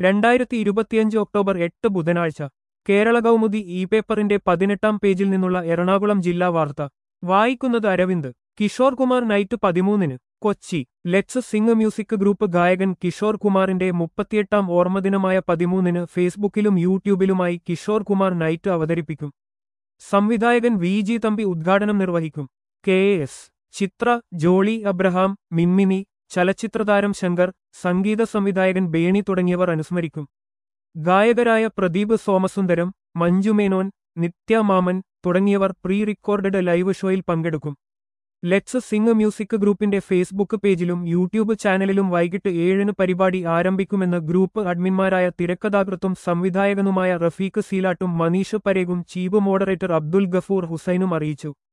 രണ്ടായിരത്തി ഇരുപത്തിയഞ്ച് ഒക്ടോബർ എട്ട് ബുധനാഴ്ച കേരള കൗമുദി ഇ പേപ്പറിന്റെ പതിനെട്ടാം പേജിൽ നിന്നുള്ള എറണാകുളം ജില്ലാ വാർത്ത വായിക്കുന്നത് അരവിന്ദ് കിഷോർ കുമാർ നൈറ്റ് പതിമൂന്നിന് Kochi let's sing music group ഗായകൻ കിഷോർ കുമാറിന്റെ മുപ്പത്തിയെട്ടാം ഓർമ്മദിനമായ പതിമൂന്നിന് ഫേസ്ബുക്കിലും യൂട്യൂബിലുമായി കിഷോർ കുമാർ നൈറ്റ് അവതരിപ്പിക്കും സംവിധായകൻ വി ജി തമ്പി ഉദ്ഘാടനം നിർവഹിക്കും കെ എസ് ചിത്ര ജോളി അബ്രഹാം മിമ്മിനി ചലച്ചിത്രതാരം ശങ്കർ സംഗീത സംവിധായകൻ ബേണി തുടങ്ങിയവർ അനുസ്മരിക്കും ഗായകരായ പ്രദീപ് സോമസുന്ദരം മഞ്ജു മേനോൻ നിത്യ മാമൻ തുടങ്ങിയവർ പ്രീ റെക്കോർഡഡ് ലൈവ് ഷോയിൽ പങ്കെടുക്കും ലെറ്റ്സ് സിംഗ് മ്യൂസിക് ഗ്രൂപ്പിന്റെ ഫേസ്ബുക്ക് പേജിലും യൂട്യൂബ് ചാനലിലും വൈകിട്ട് ഏഴിന് പരിപാടി ആരംഭിക്കുമെന്ന് ഗ്രൂപ്പ് അഡ്മിന്മാരായ തിരക്കഥാകൃത്തും സംവിധായകനുമായ റഫീഖ് സീലാട്ടും മനീഷ് പരേഗും ചീഫ് മോഡറേറ്റർ അബ്ദുൽ ഗഫൂർ ഹുസൈനും അറിയിച്ചു